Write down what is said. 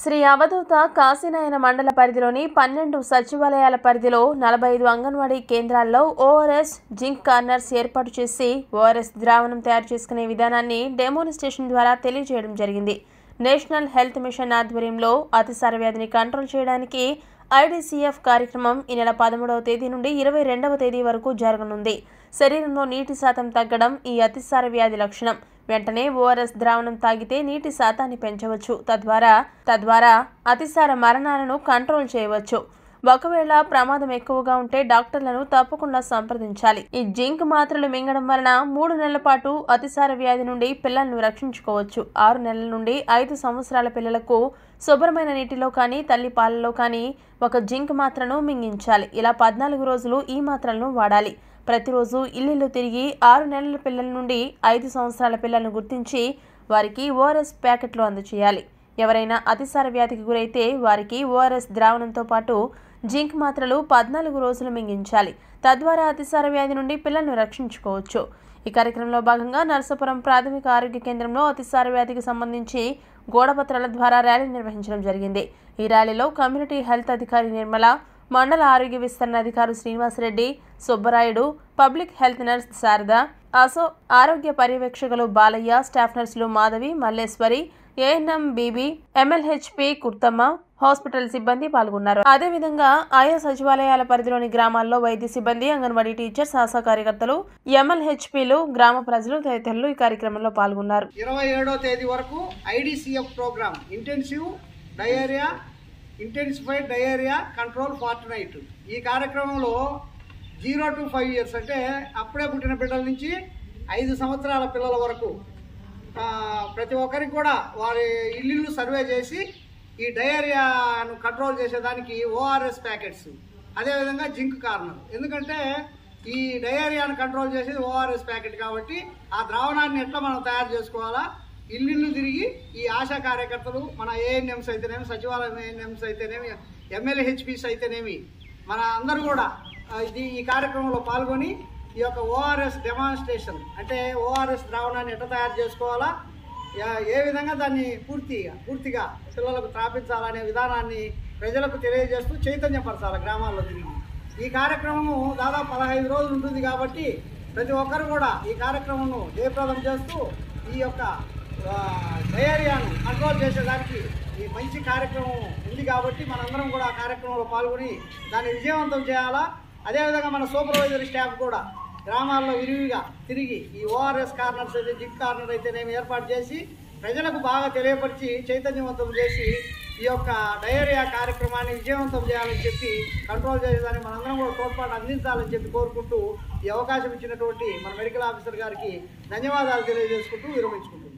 శ్రీ అవధూత కాశీనాయన మండల పరిధిలోని పన్నెండు సచివాలయాల పరిధిలో నలభై ఐదు అంగన్వాడీ కేంద్రాల్లో ఓఆర్ఎస్ జింక్ కార్నర్స్ ఏర్పాటు చేసి ఓఆర్ఎస్ ద్రావణం తయారు చేసుకునే విధానాన్ని డెమోనిస్ట్రేషన్ ద్వారా తెలియజేయడం జరిగింది నేషనల్ హెల్త్ మిషన్ ఆధ్వర్యంలో అతిసార వ్యాధిని కంట్రోల్ చేయడానికి ఐడీసీఎఫ్ కార్యక్రమం ఈ నెల పదమూడవ తేదీ నుండి ఇరవై రెండవ తేదీ వరకు జరగనుంది శరీరంలో నీటి శాతం తగ్గడం ఈ అతిసార వ్యాధి లక్షణం వెంటనే ఓఆర్ఎస్ ద్రావణం తాగితే నీటి శాతాన్ని పెంచవచ్చు తద్వారా తద్వారా అతిసార మరణాలను కంట్రోల్ చేయవచ్చు ఒకవేళ ప్రమాదం ఎక్కువగా ఉంటే డాక్టర్లను తప్పకుండా సంప్రదించాలి ఈ జింక్ మాత్రలు మింగడం వలన మూడు నెలల పాటు అతిసార వ్యాధి నుండి పిల్లలను రక్షించుకోవచ్చు ఆరు నెలల నుండి ఐదు సంవత్సరాల పిల్లలకు శుభ్రమైన నీటిలో కానీ తల్లి పాలలో కానీ ఒక జింక్ మాత్రను మింగించాలి ఇలా పద్నాలుగు రోజులు ఈ మాత్రలను వాడాలి ప్రతిరోజు ఇల్లు తిరిగి ఆరు నెలల పిల్లల నుండి ఐదు సంవత్సరాల పిల్లలను గుర్తించి వారికి ఓఆర్ఎస్ ప్యాకెట్లు అందజేయాలి ఎవరైనా అతిసార వ్యాధికి గురైతే వారికి ఓఆర్ఎస్ ద్రావణంతో పాటు జింక్ మాత్రలు పద్నాలుగు రోజులు మింగించాలి తద్వారా అతిసార వ్యాధి నుండి పిల్లలను రక్షించుకోవచ్చు ఈ కార్యక్రమంలో భాగంగా నరసాపురం ప్రాథమిక ఆరోగ్య కేంద్రంలో అతిసార వ్యాధికి సంబంధించి గోడపత్రాల ద్వారా ర్యాలీ నిర్వహించడం జరిగింది ఈ ర్యాలీలో కమ్యూనిటీ హెల్త్ అధికారి నిర్మల మండల ఆరోగ్య విస్తరణ అధికారి Srinivasa Reddy Subbarayudu public health nurse Sarada అసో ఆరోగ్య పర్యవేక్షకులు బాలయ్య స్టాఫ్ నర్సులు Madhavi Malleswari ANM Bibi MLHP Kurtamma hospital సిబ్బంది పాల్గొన్నారు అదేవిధంగా ఆయా సచివాలయాల పరిధిలోని గ్రామాల్లో వైద్య సిబ్బంది అంగన్వాడీ టీచర్స్ ఆశా కార్యకర్తలు ఎంఎల్హెచ్పిలు గ్రామ ప్రజలు తదితరులు ఈ కార్యక్రమంలో పాల్గొన్నారు ఇరవై ఏడో తేదీ వరకు IDCF program intensive diarrhoea intensified diarrhoea control fortnight ఈ కార్యక్రమంలో జీరో టు ఫైవ్ ఇయర్స్ అంటే అప్పుడే పుట్టిన బిడ్డల నుంచి ఐదు సంవత్సరాల పిల్లల వరకు ఆ, ప్రతి ఒక్కరికి కూడా వారి ఇల్లు సర్వే చేసి ఈ డయేరియాను కంట్రోల్ చేసేదానికి ఓఆర్ఎస్ ప్యాకెట్స్ అదేవిధంగా జింక్ కార్నర్ ఎందుకంటే ఈ డయేరియాను కంట్రోల్ చేసేది ఓఆర్ఎస్ ప్యాకెట్ కాబట్టి ఆ ద్రావణాన్ని ఎట్లా మనం తయారు చేసుకోవాలా ఇల్లు తిరిగి ఈ ఆశా కార్యకర్తలు మన ఏఎన్ఎంస్ అయితేనేమి సచివాలయం ఏఎన్ఎంస్ అయితేనేమి ఎమ్మెల్యేహెచ్పిస్ అయితేనేమి మన అందరూ కూడా ఆ, ఇది ఈ కార్యక్రమంలో పాల్గొని ఈ యొక్క ఓఆర్ఎస్ డెమాన్స్ట్రేషన్ అంటే ఓఆర్ఎస్ ద్రావణాన్ని ఎట్లా తయారు చేసుకోవాలా యా- ఏ విధంగా దాన్ని పూర్తిగా పూర్తిగా పిల్లలకు త్రాపించాలనే విధానాన్ని ప్రజలకు తెలియజేస్తూ చైతన్యపరచాలి గ్రామాల్లో తిరిగి ఈ కార్యక్రమము దాదాపు పదహైదు రోజులు ఉంటుంది కాబట్టి ప్రతి ఒక్కరు కూడా ఈ కార్యక్రమంను జయప్రదం చేస్తూ ఈ యొక్క ఆ, డయేరియాను కంట్రోల్ చేసేదానికి ఈ మంచి కార్యక్రమం ఉంది కాబట్టి మనందరం కూడా ఆ కార్యక్రమంలో పాల్గొని దాన్ని విజయవంతం చేయాలా అదేవిధంగా మన సూపర్వైజర్ స్టాఫ్ కూడా గ్రామాల్లో విరివిగా తిరిగి ఈ ఓఆర్ఎస్ కార్నర్స్ అయితే జిప్ కార్నర్ అయితేనేమి ఏర్పాటు చేసి ప్రజలకు బాగా తెలియపరిచి చైతన్యవంతం చేసి ఈ యొక్క డయేరియా కార్యక్రమాన్ని విజయవంతం చేయాలని చెప్పి కంట్రోల్ చేసేదాన్ని మనందరం కూడా తోడ్పాటు అందించాలని చెప్పి కోరుకుంటూ ఈ అవకాశం ఇచ్చినటువంటి మన మెడికల్ ఆఫీసర్ గారికి ధన్యవాదాలు తెలియజేసుకుంటూ విరమించుకుంటున్నాం